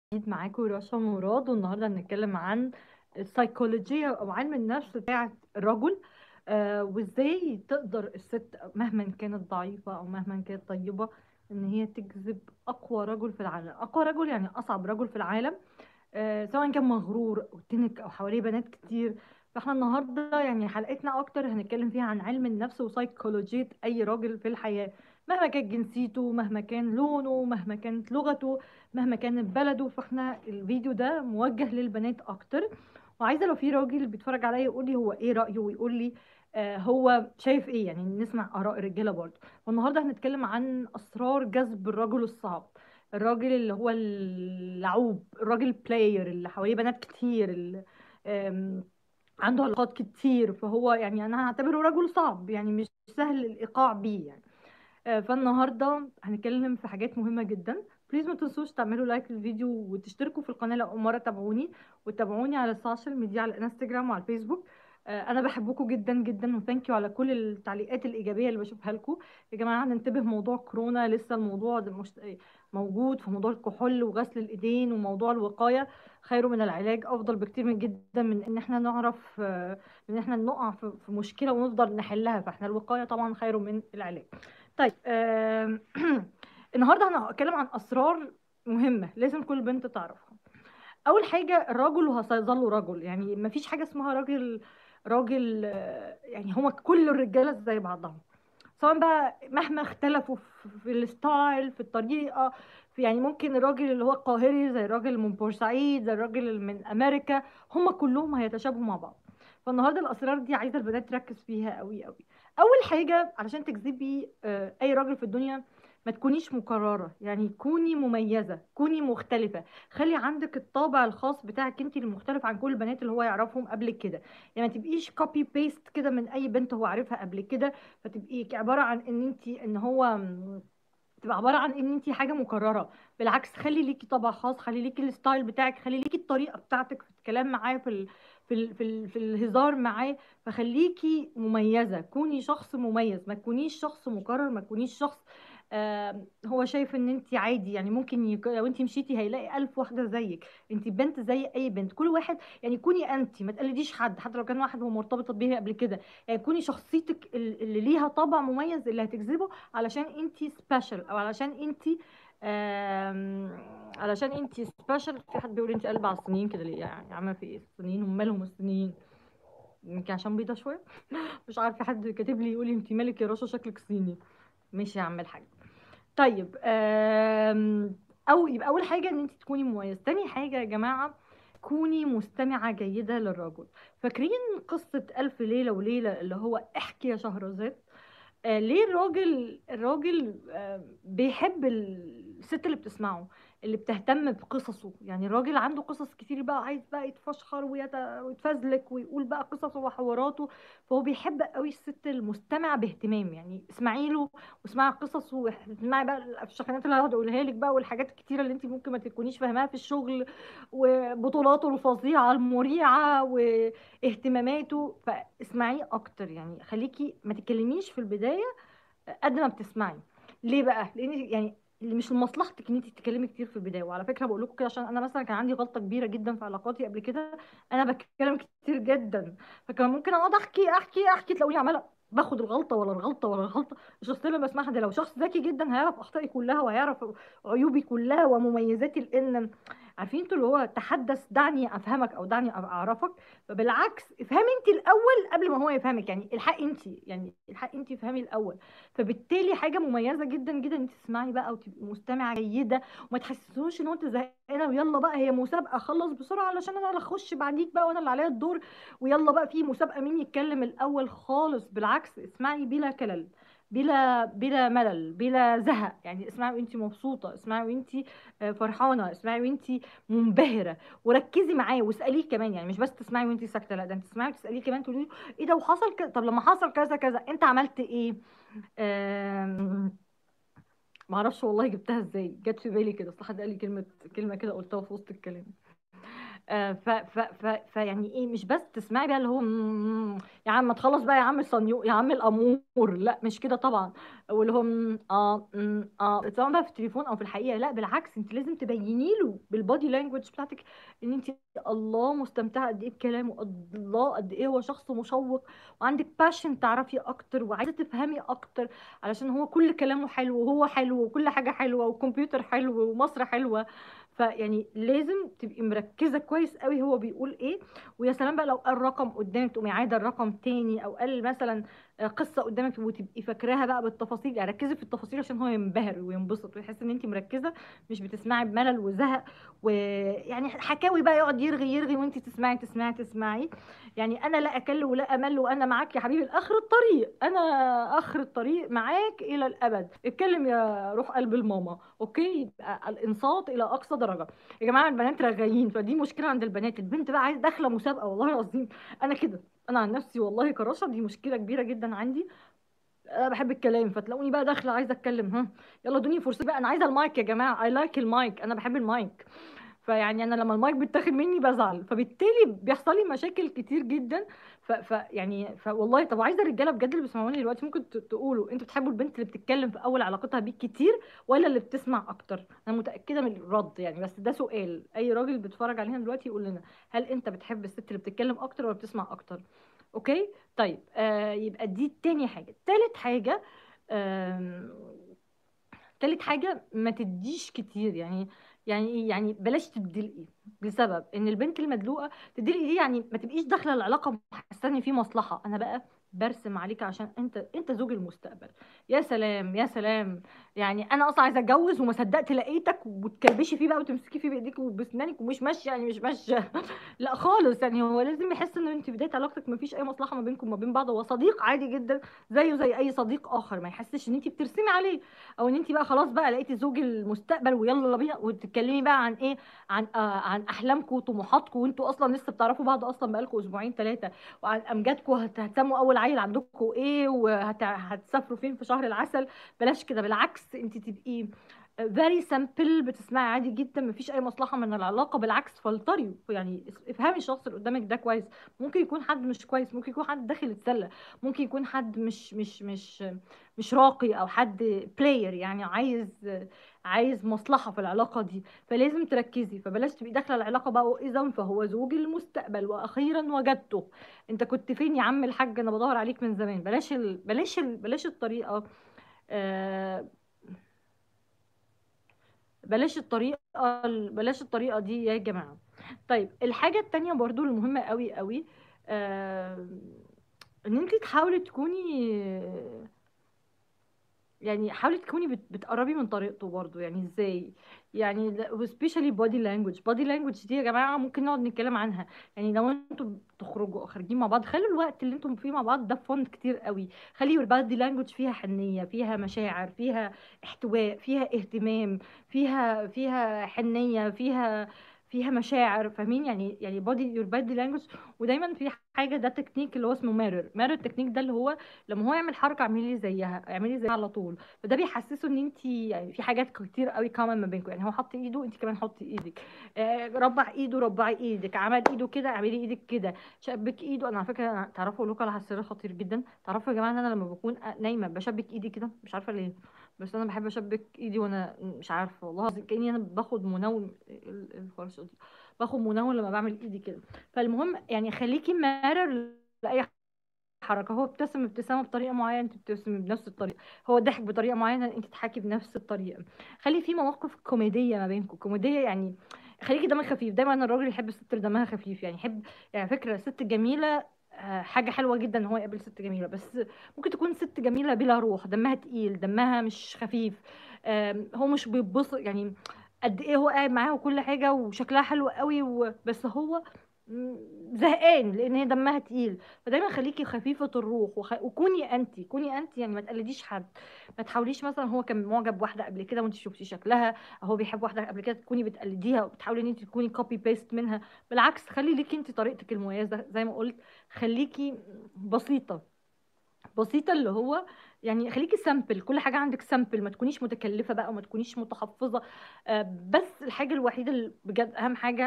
جديد معاكم رشا مراد والنهارده هنتكلم عن السيكولوجية او علم النفس بتاع الرجل آه وازاي تقدر الست مهما كانت ضعيفة او مهما كانت طيبة ان هي تجذب اقوى رجل في العالم اقوى رجل يعني اصعب رجل في العالم آه سواء كان مغرور او تنك او حواليه بنات كتير فاحنا النهارده يعني حلقتنا اكتر هنتكلم فيها عن علم النفس وسيكولوجية اي راجل في الحياة مهما كانت جنسيته مهما كان لونه مهما كانت لغته مهما كانت بلده فاحنا الفيديو ده موجه للبنات اكتر وعايزه لو في راجل بيتفرج عليا يقول لي هو ايه رايه ويقول لي آه هو شايف ايه يعني نسمع اراء الرجاله برضه والنهارده هنتكلم عن اسرار جذب الرجل الصعب الراجل اللي هو اللعوب الراجل بلاير اللي حواليه بنات كتير اللي آم، عنده علاقات كتير فهو يعني انا هعتبره رجل صعب يعني مش سهل الايقاع بيه يعني آه، فالنهارده هنتكلم في حاجات مهمه جدا بليز ما تنسوش تعملوا لايك للفيديو وتشتركوا في القناه لو اول مره تابعوني وتابعوني على السوشيال ميديا على الانستجرام وعلى الفيسبوك آه، انا بحبكم جدا جدا وثانك يو على كل التعليقات الايجابيه اللي بشوفها لكم يا جماعه ننتبه موضوع كورونا لسه الموضوع ده مش موجود في موضوع الكحول وغسل الايدين وموضوع الوقايه خير من العلاج افضل بكتير من جدا من ان احنا نعرف آه، من ان احنا نقع في في مشكله ونفضل نحلها فاحنا الوقايه طبعا خير من العلاج طيب آم، النهارده انا هتكلم عن اسرار مهمه لازم كل بنت تعرفها اول حاجه الرجل وسيظل رجل يعني ما فيش حاجه اسمها راجل راجل آه، يعني هما كل الرجاله زي بعضهم سواء بقى مهما اختلفوا في في الستايل في الطريقه في يعني ممكن الراجل اللي هو القاهري زي الراجل من بورسعيد زي الراجل اللي من امريكا هما كلهم هيتشابهوا مع بعض فالنهارده الاسرار دي عايزه البنات تركز فيها قوي قوي اول حاجه علشان تجذبي آه، اي راجل في الدنيا ما تكونيش مكرره يعني كوني مميزه كوني مختلفه خلي عندك الطابع الخاص بتاعك انت المختلف عن كل البنات اللي هو يعرفهم قبل كده يعني ما تبقيش كوبي بيست كده من اي بنت هو عارفها قبل كده فتبقي عباره عن ان انت ان هو تبقى عباره عن ان انت حاجه مكرره بالعكس خلي ليكي طبع خاص خلي ليكي الستايل بتاعك خلي ليكي الطريقه بتاعتك في الكلام معاه في ال... في ال... في, ال... في الهزار معاه فخليكي مميزه كوني شخص مميز ما تكونيش شخص مكرر ما تكونيش شخص آه هو شايف ان انت عادي يعني ممكن يك... لو انت مشيتي هيلاقي الف واحده زيك انت بنت زي اي بنت كل واحد يعني كوني انت ما تقلديش حد حتى لو كان واحد هو مرتبطه بيه قبل كده يعني كوني شخصيتك ال- اللي ليها طبع مميز اللي هتجذبه علشان انت سبيشال او علشان انت آم، علشان انت سبيشال في حد بيقول انت قلب على الصينيين كده ليه يعني عامله في ايه الصينيين هم مالهم الصينيين يمكن عشان بيضه شويه مش عارفه حد كاتب لي يقول لي انت مالك يا رشا شكلك صيني ماشي يا عم الحاج طيب آم، او يبقى اول حاجه ان انت تكوني مميز تاني حاجه يا جماعه كوني مستمعه جيده للرجل فاكرين قصه الف ليله وليله اللي هو احكي يا شهرزاد آه ليه الراجل الراجل آه بيحب الست اللي بتسمعه اللي بتهتم بقصصه يعني الراجل عنده قصص كتير بقى عايز بقى يتفشخر ويت- ويتفزلك ويقول بقى قصصه وحواراته فهو بيحب قوي الست المستمعة باهتمام يعني اسمعي له واسمعي قصصه واسمعي بقى الشخانات اللي هقعد اقولها لك بقى والحاجات الكتيرة اللي انت ممكن ما تكونيش فاهماها في الشغل وبطولاته الفظيعة المريعة واهتماماته فاسمعيه اكتر يعني خليكي ما تتكلميش في البداية قد ما بتسمعي ليه بقى لان يعني اللي مش لمصلحتك ان انت تتكلمي كتير في البدايه وعلى فكره بقول لكم كده عشان انا مثلا كان عندي غلطه كبيره جدا في علاقاتي قبل كده انا بتكلم كتير جدا فكان ممكن اقعد احكي احكي احكي تلاقوني عماله باخد الغلطه ولا الغلطه ولا الغلطه الشخص اللي بسمعها ده لو شخص ذكي جدا هيعرف اخطائي كلها وهيعرف عيوبي كلها ومميزاتي لان عارفين انتوا اللي هو تحدث دعني افهمك او دعني اعرفك فبالعكس افهمي انت الاول قبل ما هو يفهمك يعني الحق انت يعني الحق انت افهمي الاول فبالتالي حاجه مميزه جدا جدا انت تسمعي بقى وتبقي مستمعه جيده وما تحسسوش ان هو انت زهقانه ويلا بقى هي مسابقه خلص بسرعه علشان انا اللي اخش بعديك بقى وانا اللي عليا الدور ويلا بقى في مسابقه مين يتكلم الاول خالص بالعكس اسمعي بلا كلل بلا بلا ملل بلا زهق يعني اسمعي وانت مبسوطه اسمعي وانت آه، فرحانه اسمعي وانت منبهره وركزي معاه واساليه كمان يعني مش بس تسمعي وانت ساكته لا ده انت تسمعي وتساليه كمان تقولي له ايه ده وحصل كذا طب لما حصل كذا كذا انت عملت ايه آم، معرفش والله جبتها ازاي جت في بالي كده اصل حد قال لي كلمه كلمه كده قلتها في وسط الكلام آه، ف ف ف فيعني ايه مش بس تسمعي بقى اللي هو مم، يا عم ما تخلص بقى يا عم الصنيو يا عم الامور لا مش كده طبعا واللي هو مم، اه مم، اه سواء بقى في التليفون او في الحقيقه لا بالعكس انت لازم تبيني له بالبادي لانجوج بتاعتك ان انت الله مستمتعه قد ايه بكلامه الله قد ايه هو شخص مشوق وعندك باشن تعرفي اكتر وعايزه تفهمي اكتر علشان هو كل كلامه حلو وهو حلو وكل حاجه حلوه والكمبيوتر حلو ومصر حلوه فيعني لازم تبقي مركزه كويس قوي هو بيقول ايه ويا سلام بقى لو قال رقم قدامك تقومي عايده الرقم تاني او قال مثلا قصه قدامك وتبقي فاكراها بقى بالتفاصيل يعني ركزي في التفاصيل عشان هو ينبهر وينبسط ويحس ان انت مركزه مش بتسمعي بملل وزهق ويعني حكاوي بقى يقعد يرغي يرغي وانت تسمعي تسمعي تسمعي يعني انا لا اكل ولا امل وانا معاك يا حبيبي لاخر الطريق انا اخر الطريق معاك الى الابد اتكلم يا روح قلب الماما اوكي يبقى الانصات الى اقصى درجه يا جماعه البنات رغايين فدي مشكله عند البنات البنت بقى عايزه داخله مسابقه والله العظيم انا كده انا عن نفسي والله كرشه دي مشكله كبيره جدا عندي انا بحب الكلام فتلاقوني بقى داخله عايزه اتكلم ها يلا ادوني فرصه بقى انا عايزه المايك يا جماعه اي لايك المايك انا بحب المايك فيعني انا لما المايك بيتاخد مني بزعل فبالتالي بيحصل لي مشاكل كتير جدا ف, ف يعني فوالله طب عايزه الرجاله بجد اللي بيسمعوني دلوقتي ممكن ت- تقولوا انتوا بتحبوا البنت اللي بتتكلم في اول علاقتها بيك كتير ولا اللي بتسمع اكتر انا متاكده من الرد يعني بس ده سؤال اي راجل بيتفرج علينا دلوقتي يقول لنا هل انت بتحب الست اللي بتتكلم اكتر ولا بتسمع اكتر اوكي طيب آه يبقى دي تاني حاجه تالت حاجه آم، تالت حاجة ما تديش كتير يعني يعني ايه يعني بلاش تدلقي لسبب ان البنت المدلوقة تدلقي دي يعني ما تبقيش داخلة العلاقة محسة ان في مصلحة انا بقى برسم عليك عشان انت انت زوج المستقبل يا سلام يا سلام يعني انا اصلا عايزه اتجوز وما صدقت لقيتك وتكربشي فيه بقى وتمسكي فيه بايديك وبسنانك ومش ماشيه يعني مش ماشيه لا خالص يعني هو لازم يحس ان انت بدايه علاقتك ما فيش اي مصلحه ما بينكم وما بين بعض هو صديق عادي جدا زيه زي اي صديق اخر ما يحسش ان انت بترسمي عليه او ان انت بقى خلاص بقى لقيتي زوج المستقبل ويلا بينا وتتكلمي بقى عن ايه عن آه عن احلامكم وطموحاتكم وانتوا اصلا لسه بتعرفوا بعض اصلا بقالكم اسبوعين ثلاثه وعن امجادكم هتهتموا اول عيل عندكم ايه وهتسافروا فين في شهر العسل بلاش كده بالعكس انت تبقي very simple بتسمعي عادي جدا مفيش اي مصلحه من العلاقه بالعكس فلتري يعني افهمي الشخص اللي قدامك ده كويس ممكن يكون حد مش كويس ممكن يكون حد داخل يتسلى ممكن يكون حد مش مش مش مش راقي او حد بلاير يعني عايز عايز مصلحه في العلاقه دي فلازم تركزي فبلاش تبقي داخله العلاقه بقى واذا فهو زوج المستقبل واخيرا وجدته انت كنت فين يا عم الحاج انا بدور عليك من زمان بلاش ال... بلاش ال... بلاش الطريقه آه... بلاش الطريقه بلاش الطريقه دي يا جماعه طيب الحاجه التانية برضو المهمه قوي قوي آه... ان انت تحاولي تكوني يعني حاولي تكوني بت- بتقربي من طريقته برضو يعني ازاي يعني وسبيشالي بودي لانجوج بودي لانجوج دي يا جماعه ممكن نقعد نتكلم عنها يعني لو انتوا بتخرجوا او خارجين مع بعض خلوا الوقت اللي انتم فيه مع بعض ده فن كتير قوي خلي البودي لانجوج فيها حنيه فيها مشاعر فيها احتواء فيها اهتمام فيها فيها حنيه فيها فيها مشاعر فاهمين يعني يعني بودي يور بودي لانجوج ودايما في حاجه ده تكنيك اللي هو اسمه ميرور ميرور التكنيك ده اللي هو لما هو يعمل حركه اعملي زيها اعملي زيها على طول فده بيحسسه ان انت يعني في حاجات كتير قوي كومن ما بينكم يعني هو حط ايده انت كمان حطي ايدك آه، ربع ايده ربعي ايدك عمل ايده كده اعملي ايدك كده شبك ايده انا على فكره أنا تعرفوا اقول لكم على سر خطير جدا تعرفوا يا جماعه ان انا لما بكون نايمه بشبك ايدي كده مش عارفه ليه بس انا بحب اشبك ايدي وانا مش عارفه والله العظيم كاني انا باخد منوم ال- الفرشه دي باخد منوم لما بعمل ايدي كده فالمهم يعني خليكي مارر لاي حركه هو ابتسم ابتسامه بطريقه معينه انت بتبتسمي بنفس الطريقه هو ضحك بطريقه معينه انت تضحكي بنفس الطريقه خلي في مواقف كوميديه ما بينكم كوميديه يعني خليكي دمك خفيف دايما الراجل يحب الست اللي دمها خفيف يعني يحب يعني فكره ست جميله آه، حاجه حلوه جدا ان هو يقابل ست جميله بس ممكن تكون ست جميله بلا روح دمها تقيل دمها مش خفيف آم، هو مش بيتبسط يعني قد ايه هو قاعد معاها وكل حاجه وشكلها حلو قوي و... بس هو م- زهقان لان هي دمها تقيل فدايما خليكي خفيفه الروح وخ... وكوني انت كوني انت يعني ما تقلديش حد ما تحاوليش مثلا هو كان معجب واحده قبل كده وانت شفتي شكلها هو بيحب واحده قبل كده تكوني بتقلديها وبتحاولي ان انت تكوني كوبي بيست منها بالعكس خلي ليكي انت طريقتك المميزه زي ما قلت خليكي بسيطه بسيطه اللي هو يعني خليكي سامبل كل حاجه عندك سامبل ما تكونيش متكلفه بقى وما تكونيش متحفظه آه، بس الحاجه الوحيده اللي بجد اهم حاجه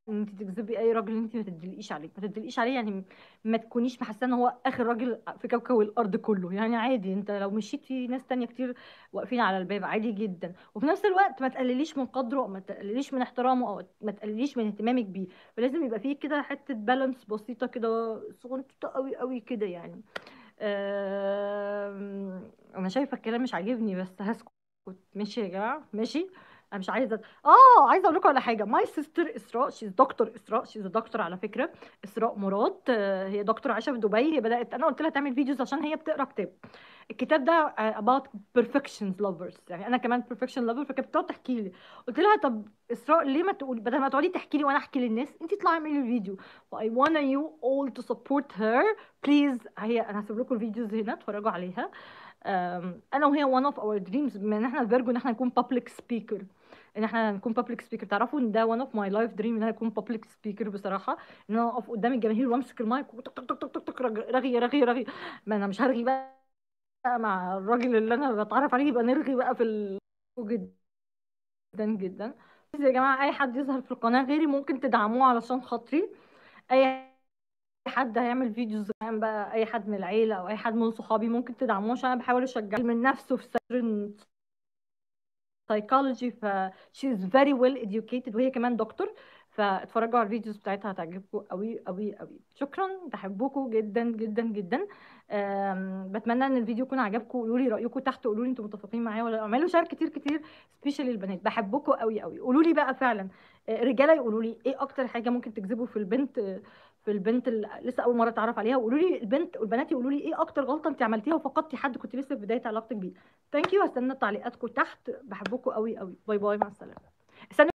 ان انت تجذبي اي راجل انت ما تدلقيش عليه ما تدلقيش عليه يعني ما تكونيش محسه ان هو اخر راجل في كوكب الارض كله يعني عادي انت لو مشيت في ناس تانية كتير واقفين على الباب عادي جدا وفي نفس الوقت ما تقلليش من قدره او ما تقلليش من احترامه او ما تقلليش من اهتمامك بيه فلازم يبقى فيه كده حته بالانس بسيطه كده صغنطوطه قوي قوي كده يعني أم... انا شايفه الكلام مش عاجبني بس هسكت ماشي يا جماعه ماشي انا مش عايزه اه عايزه اقول لكم على حاجه ماي سيستر اسراء شيز دكتور اسراء شيز دكتور على فكره اسراء مراد آه، هي دكتور عايشه في دبي هي بدات انا قلت لها تعمل فيديوز عشان هي بتقرا كتاب الكتاب ده آه، about perfection lovers يعني انا كمان perfection lover فكانت بتقعد تحكي لي قلت لها طب اسراء ليه ما تقول بدل ما تقعدي تحكي لي وانا احكي للناس انت اطلعي اعملي الفيديو ف I want you all to support her please هي انا هسيب لكم الفيديوز هنا اتفرجوا عليها آم، انا وهي one of our dreams بما ان احنا فيرجو ان احنا نكون public speaker ان احنا نكون public speaker تعرفوا ان ده one of my life dream ان انا اكون public speaker بصراحه ان انا اقف قدام الجماهير وامسك المايك وتك تك تك تك تك رغي رغي رغي ما انا مش هرغي بقى مع الراجل اللي انا بتعرف عليه يبقى نرغي بقى في ال... جدا جدا بس يا جماعه اي حد يظهر في القناه غيري ممكن تدعموه علشان خاطري اي حد هيعمل فيديوز كمان بقى اي حد من العيله او اي حد من صحابي ممكن تدعموه عشان انا بحاول اشجعه من نفسه في سر psychology ف she is very well educated وهي كمان دكتور فاتفرجوا على الفيديوز بتاعتها هتعجبكم قوي قوي قوي شكرا بحبكم جدا جدا جدا أم، بتمنى ان الفيديو يكون عجبكم قولوا لي رايكم تحت قولوا لي انتم متفقين معايا ولا لا. اعملوا شير كتير كتير سبيشالي البنات بحبكم قوي قوي قولوا لي بقى فعلا آه، الرجاله يقولوا لي ايه اكتر حاجه ممكن تجذبوا في البنت آه، في البنت اللي لسه اول مره اتعرف عليها وقولوا لي البنت والبنات يقولوا لي ايه اكتر غلطه انت عملتيها وفقدتي حد كنت لسه في بدايه علاقتك بيه ثانك يو هستنى تعليقاتكم تحت بحبكم قوي قوي باي باي مع السلامه استنوا